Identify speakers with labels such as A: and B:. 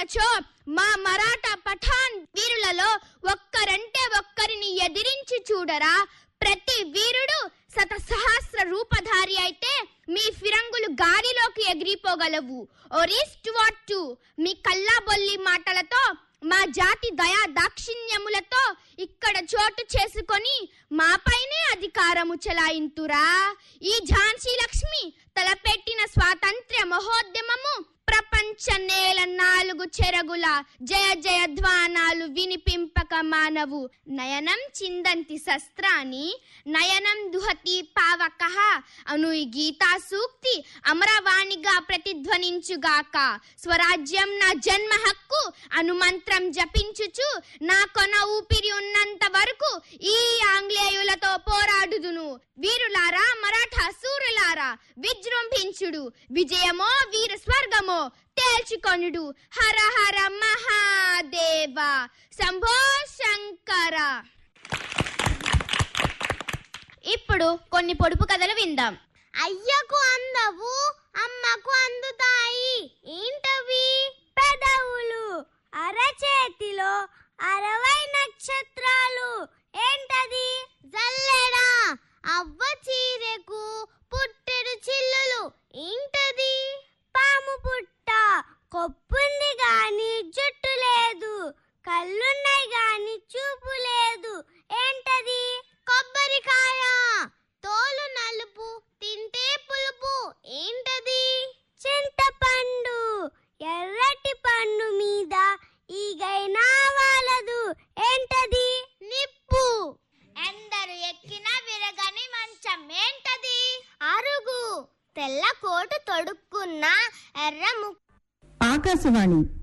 A: ఉన్నచో మా మరాఠా పఠాన్ వీరులలో ఒక్కరంటే ఒక్కరిని ఎదిరించి చూడరా ప్రతి వీరుడు శత సహస్ర రూపధారి అయితే మీ ఫిరంగులు గాలిలోకి ఎగిరిపోగలవు ఒరిస్ట్ వాట్ మీ కల్లాబొల్లి మాటలతో మా జాతి దయా దాక్షిణ్యములతో ఇక్కడ చోటు చేసుకొని మాపైనే అధికారము చెలాయింతురా ఈ ఝాన్సీ లక్ష్మి తలపెట్టిన స్వాతంత్ర్య మహోద్యమము ప్రపంచ నేల నాలుగు చెరగుల జయ జయ ధ్వానాలు వినిపింపక మానవు నయనం చిందంతి శస్త్రాన్ని నయనం దుహతి పావక అను ఈ గీతా సూక్తి అమరవాణిగా ప్రతిధ్వనించుగాక స్వరాజ్యం నా జన్మ హక్కు అను మంత్రం జపించుచు నా కొన ఊపిరి ఉన్నంత వరకు ఈ ఆంగ్లేయులతో పోరాడుదును వీరులారా మరాఠా సూరులారా విజృంభించుడు విజయమో వీర స్వర్గమో తేల్చుకొనుడు హర హర మహాదేవ శంభో శంకర ఇప్పుడు కొన్ని పొడుపు కథలు విందాం
B: అయ్యకు అందవు అమ్మకు అందుతాయి ఏంటవి పెదవులు అరచేతిలో అరవై నక్షత్రాలు ఏంటది జల్లెడా అవ్వ చీరెకు పుట్టెడు చిల్లులు ఏంటది పాము పుట్ట కొప్పుంది గాని జుట్టు లేదు కళ్ళున్నాయి గాని చూపు లేదు ఏంటది కొబ్బరికాయ తోలు నలుపు తింటే పులుపు ఏంటది చింతపండు ఎర్రటి పండు మీద ఈగైనా వాలదు ఏంటది నిప్పు ఎందరు ఎక్కిన విరగని మంచం ఏంటది అరుగు తెల్ల కోటు తొడుక్కున్న ఎర్ర ము
C: ఆకాశవాణి